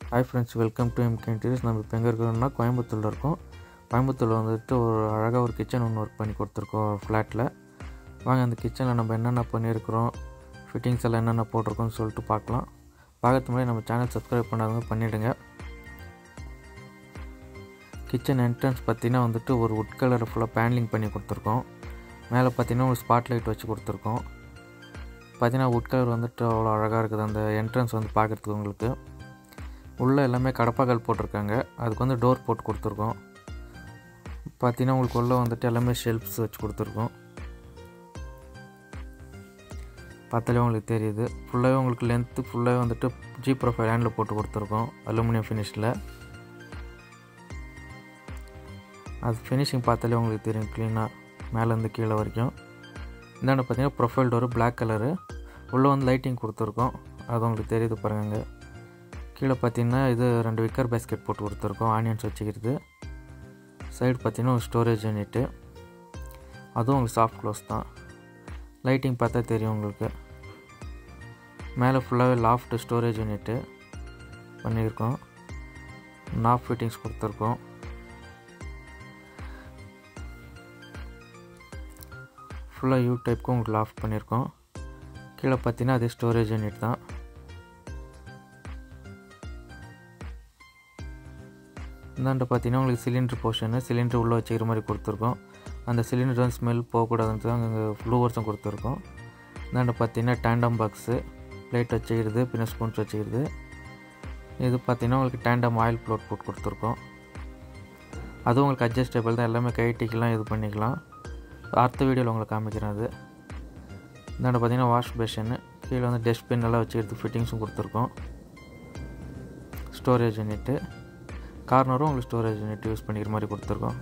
hi friends welcome to MK interiors நம்ம இப்போ எங்கே இருக்கிறோம்னா கோயம்புத்தூரில் இருக்கோம் கோயம்புத்தூரில் வந்துட்டு ஒரு அழகாக ஒரு கிச்சன் ஒன்று ஒர்க் பண்ணி கொடுத்துருக்கோம் ஃப்ளாட்டில் வாங்க அந்த கிச்சனில் நம்ம என்னென்ன பண்ணியிருக்கிறோம் ஃபிட்டிங்ஸ் எல்லாம் என்னென்ன போட்டிருக்கோம்னு சொல்லிட்டு பார்க்கலாம் பார்க்கறதுக்கு முன்னாடி நம்ம சேனல் சப்ஸ்கிரைப் பண்ணாதவங்க பண்ணிவிடுங்க கிச்சன் என்ட்ரன்ஸ் பார்த்தீங்கன்னா வந்துட்டு ஒரு உட் கலர் ஃபுல்லாக பேனலிங் பண்ணி கொடுத்துருக்கோம் மேலே பார்த்தீங்கன்னா ஒரு ஸ்பாட் லைட் வச்சு கொடுத்துருக்கோம் பார்த்தீங்கன்னா உட் கலர் வந்துட்டு அவ்வளோ அழகாக இருக்குது அந்த என்ட்ரன்ஸ் வந்து பார்க்குறதுக்கு உங்களுக்கு உள்ளே எல்லாமே கடப்பாக்கல் போட்டிருக்காங்க அதுக்கு வந்து டோர் போட்டு கொடுத்துருக்கோம் பார்த்தீங்கன்னா உங்களுக்கு உள்ளே வந்துட்டு எல்லாமே ஷெல்ஃப்ஸ் வச்சு கொடுத்துருக்கோம் பார்த்தாலே உங்களுக்கு தெரியுது ஃபுல்லாகவே உங்களுக்கு லென்த்து ஃபுல்லாகவே வந்துட்டு ஜி ப்ரொஃபைல் ஹேண்டில் போட்டு கொடுத்துருக்கோம் அலுமினியம் ஃபினிஷில் அது ஃபினிஷிங் பார்த்தாலே உங்களுக்கு தெரியும் க்ளீனாக மேலேருந்து கீழே வரைக்கும் இந்தாண்ட பார்த்தீங்கன்னா ப்ரொஃபைல் டோரு பிளாக் கலரு உள்ளே வந்து லைட்டிங் கொடுத்துருக்கோம் அது உங்களுக்கு தெரியுது பாருங்க கீழே பார்த்தீங்கன்னா இது ரெண்டு விக்கர் பேஸ்கெட் போட்டு கொடுத்துருக்கோம் ஆனியன்ஸ் வச்சுக்கிறது சைடு பார்த்தீங்கன்னா ஒரு ஸ்டோரேஜ் யூனிட்டு அதுவும் உங்களுக்கு சாஃப்ட் க்ளோஸ் தான் லைட்டிங் பார்த்தா தெரியும் உங்களுக்கு மேலே ஃபுல்லாகவே லாஃப்ட் ஸ்டோரேஜ் யூனிட்டு பண்ணியிருக்கோம் நாப் ஃபிட்டிங்ஸ் கொடுத்துருக்கோம் ஃபுல்லாக யூ டைப்புக்கும் உங்களுக்கு லாஃப்ட் பண்ணியிருக்கோம் கீழே பார்த்தீங்கன்னா அதே ஸ்டோரேஜ் யூனிட் தான் இந்தாண்ட பார்த்தீங்கன்னா உங்களுக்கு சிலிண்டர் போர்ஷனு சிலிண்டர் உள்ளே வச்சுக்கிற மாதிரி கொடுத்துருக்கோம் அந்த சிலிண்டர் வந்து ஸ்மெல் போகக்கூடாதுன்னு தான் அங்கே ஃப்ளூவர்ஸும் கொடுத்துருக்கோம் இந்தாண்ட பார்த்தீங்கன்னா டேண்டம் பாக்ஸு பிளேட் வச்சுக்கிறது பின்ன ஸ்பூன்ஸ் வச்சுக்கிறது இது பார்த்தீங்கன்னா உங்களுக்கு டேண்டம் ஆயில் ப்ளோட் போட்டு கொடுத்துருக்கோம் அதுவும் உங்களுக்கு அட்ஜஸ்டபிள் தான் எல்லாமே கைட்டிக்கலாம் இது பண்ணிக்கலாம் அடுத்த வீடியோவில் உங்களுக்கு காமிக்கிறேன் அது இந்தாண்ட பார்த்தீங்கன்னா வாஷ் பேஷனு கீழே வந்து டஸ்ட்பின் எல்லாம் வச்சுக்கிறது ஃபிட்டிங்ஸும் கொடுத்துருக்கோம் ஸ்டோரேஜ் யூனிட்டு கார்னரும் உங்களுக்கு ஸ்டோரேஜ் யூனிட் யூஸ் பண்ணிக்கிற மாதிரி கொடுத்துருக்கோம்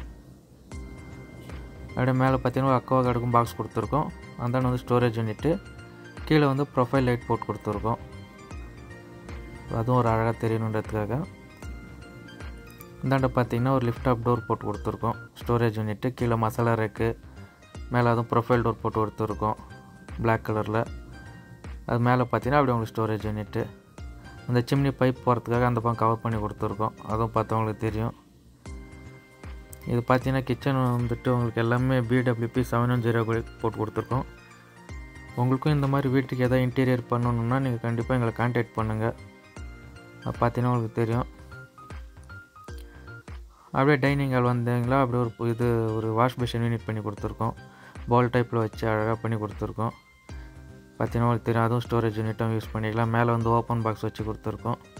அப்படியே மேலே பார்த்தீங்கன்னா அக்கவா கார்டுக்கும் பாக்ஸ் கொடுத்துருக்கோம் அந்தாண்ட வந்து ஸ்டோரேஜ் யூனிட்டு கீழே வந்து ப்ரொஃபைல் லைட் போட்டு கொடுத்துருக்கோம் அதுவும் ஒரு அழகாக தெரியணுன்றதுக்காக இந்தாண்ட பார்த்தீங்கன்னா ஒரு லிஃப்ட் அப் டோர் போட்டு கொடுத்துருக்கோம் ஸ்டோரேஜ் யூனிட்டு கீழே மசாலா ரேக்கு மேலே அதுவும் ப்ரொஃபைல் டோர் போட்டு கொடுத்துருக்கோம் பிளாக் கலரில் அது மேலே பார்த்தீங்கன்னா அப்படி உங்களுக்கு ஸ்டோரேஜ் யூனிட்டு அந்த சிம்னி பைப் போகிறதுக்காக அந்த பக்கம் கவர் பண்ணி கொடுத்துருக்கோம் அதுவும் பார்த்தவங்களுக்கு தெரியும் இது பார்த்தீங்கன்னா கிச்சன் வந்துட்டு உங்களுக்கு எல்லாமே பிடபிள்யூபி செவன் ஒன் ஜீரோ போட்டு கொடுத்துருக்கோம் உங்களுக்கும் இந்த மாதிரி வீட்டுக்கு எதாவது இன்டீரியர் பண்ணணுன்னா நீங்கள் கண்டிப்பாக எங்களை கான்டாக்ட் பண்ணுங்கள் அது பார்த்தீங்கன்னா உங்களுக்கு தெரியும் அப்படியே டைனிங் ஹால் வந்தீங்களா அப்படியே ஒரு இது ஒரு வாஷ் மிஷின் யூனிட் பண்ணி கொடுத்துருக்கோம் பால் டைப்பில் வச்சு அழகாக பண்ணி கொடுத்துருக்கோம் பார்த்தீங்கன்னா உங்களுக்கு தெரியும் அதுவும் ஸ்டோரேஜ் யூனிட்டும் யூஸ் பண்ணிக்கலாம் மேலே வந்து ஓப்பன் பாக்ஸ் வச்சு கொடுத்துருக்கோம்